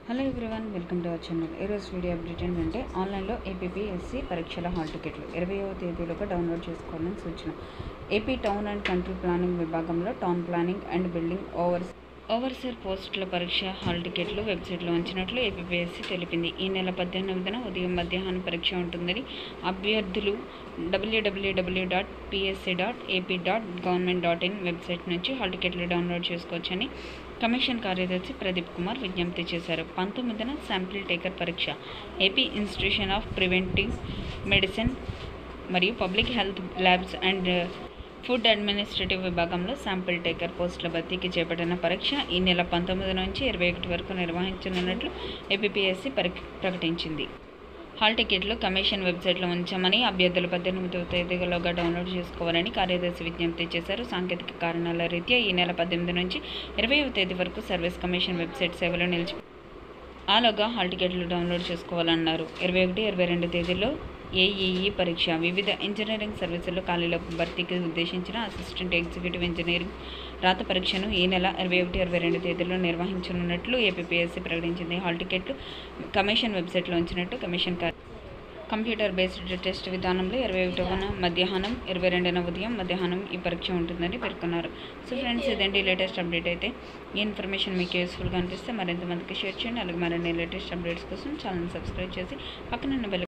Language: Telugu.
hello everyone welcome to our channel ఈరోజు వీడియో అప్డేట్ ఏంటంటే ఆన్లైన్లో ఏపీఎస్సి పరీక్షల హాల్ టికెట్లు ఇరవైవ తేదీలోగా డౌన్లోడ్ చేసుకోవాలని సూచన AP town and country planning విభాగంలో town planning and building over overseer పోస్టుల పరీక్ష హాల్ టికెట్లు వెబ్సైట్లో ఉంచినట్లు ఏపీఎస్సి తెలిపింది ఈ నెల పద్దెనిమిదిన ఉదయం మధ్యాహ్నం పరీక్ష ఉంటుందని అభ్యర్థులు W W W dot PSC dot AP dot government dot in website నుంచి హాల్ టికెట్లు డౌన్లోడ్ చేసుకోవచ్చని కమిషన్ కార్యదర్శి ప్రదీప్ కుమార్ విజ్ఞప్తి చేశారు పంతొమ్మిదిన శాంపిల్ టేకర్ పరీక్ష AP institution of preventive medicine మరియు public health labs and food administrative విభాగంలో శాంపిల్ టేకర్ పోస్టుల భర్తీకి చేపట్టిన పరీక్ష ఈ నెల పంతొమ్మిది నుంచి ఇరవై ఒకటి వరకు నిర్వహించనున్నట్లు ఏపీఎస్సి పరి ప్రకటించింది హాల్ టికెట్లు కమిషన్ వెబ్సైట్లో ఉంచామని అభ్యర్థులు పద్దెనిమిదవ తేదీలోగా డౌన్లోడ్ చేసుకోవాలని కార్యదర్శి విజ్ఞప్తి చేశారు సాంకేతిక కారణాల రీత్యా ఈ నెల పద్దెనిమిది నుంచి ఇరవైవ తేదీ వరకు సర్వీస్ కమిషన్ వెబ్సైట్ సేవలు నిలిచి ఆలోగా హాల్ టికెట్లు డౌన్లోడ్ చేసుకోవాలన్నారు ఇరవై ఒకటి ఇరవై రెండు తేదీల్లో ఏఈఈ పరీక్ష వివిధ ఇంజనీరింగ్ సర్వీసుల్లో ఖాళీల భర్తీకి ఉద్దేశించిన అసిస్టెంట్ ఎగ్జిక్యూటివ్ ఇంజనీరింగ్ రాత పరీక్షను ఈ నెల ఇరవై ఒకటి ఇరవై రెండు తేదీల్లో నిర్వహించనున్నట్లు ఏపీఎస్సీ ప్రకటించింది హాల్ టికెట్లు కమిషన్ వెబ్సైట్లో ఉంచినట్టు కమిషన్ కార్య కంప్యూటర్ బేస్డ్ టెస్ట్ విధానంలో ఇరవై ఒకటవన మధ్యాహ్నం ఇరవై రెండున ఉదయం మధ్యాహ్నం ఈ పరీక్ష ఉంటుందని పేర్కొన్నారు సో ఫ్రెండ్స్ ఇదండి లేటెస్ట్ అప్డేట్ అయితే ఈ ఇన్ఫర్మేషన్ మీకు యూస్ఫుల్గా అనిపిస్తే మరింత మందికి షేర్ చేయండి అలాగే మరిన్ని లేటెస్ట్ అప్డేట్స్ కోసం ఛానల్ సబ్స్క్రైబ్ చేసి పక్కన బెల్